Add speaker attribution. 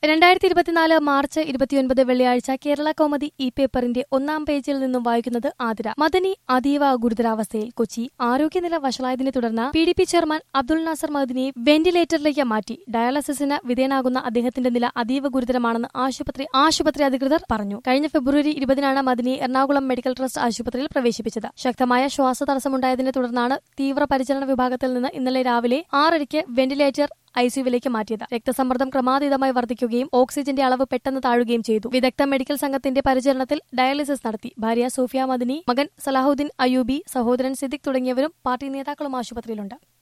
Speaker 1: രണ്ടായിരത്തി ഇരുപത്തിനാല് മാർച്ച് ഇരുപത്തിയൊൻപത് വെള്ളിയാഴ്ച കേരള കൗമുദി ഇ പേപ്പറിന്റെ ഒന്നാം പേജിൽ നിന്നും വായിക്കുന്നത് ആതിര മദനി അതീവ ഗുരുതരാവസ്ഥയിൽ കൊച്ചി ആരോഗ്യനില വഷളായതിനെ തുടർന്ന് P D P chairman Abdul Nasser മദനിയെ വെന്റിലേറ്ററിലേക്ക് മാറ്റി ഡയാലിസിസിന് വിധേയനാകുന്ന അദ്ദേഹത്തിന്റെ നില അതീവ ഗുരുതരമാണെന്ന് ആശുപത്രി ആശുപത്രി അധികൃതർ പറഞ്ഞു കഴിഞ്ഞ ഫെബ്രുവരി ഇരുപതിനാണ് മദനിയെ എറണാകുളം മെഡിക്കൽ ട്രസ്റ്റ് ആശുപത്രിയിൽ പ്രവേശിപ്പിച്ചത് ശക്തമായ ശ്വാസതടസ്സമുണ്ടായതിനെ തുടർന്നാണ് തീവ്രപരിചരണ വിഭാഗത്തിൽ നിന്ന് ഇന്നലെ രാവിലെ ആറരയ്ക്ക് വെന്റിലേറ്റർ ഐസിയുവിലേക്ക് മാറ്റിയത് രക്തസമ്മർദ്ദം ക്രമാതീതമായി വർദ്ധിക്കുകയും ഓക്സിജന്റെ അളവ് പെട്ടെന്ന് താഴുകയും ചെയ്തു വിദഗ്ധ മെഡിക്കൽ സംഘത്തിന്റെ പരിചരണത്തിൽ ഡയാലിസിസ് നടത്തി ഭാര്യ സോഫിയ മദനി മകൻ സലാഹുദ്ദീൻ അയൂബി സഹോദരൻ സിദ്ദിഖ് തുടങ്ങിയവരും പാർട്ടി നേതാക്കളും ആശുപത്രിയിലുണ്ട്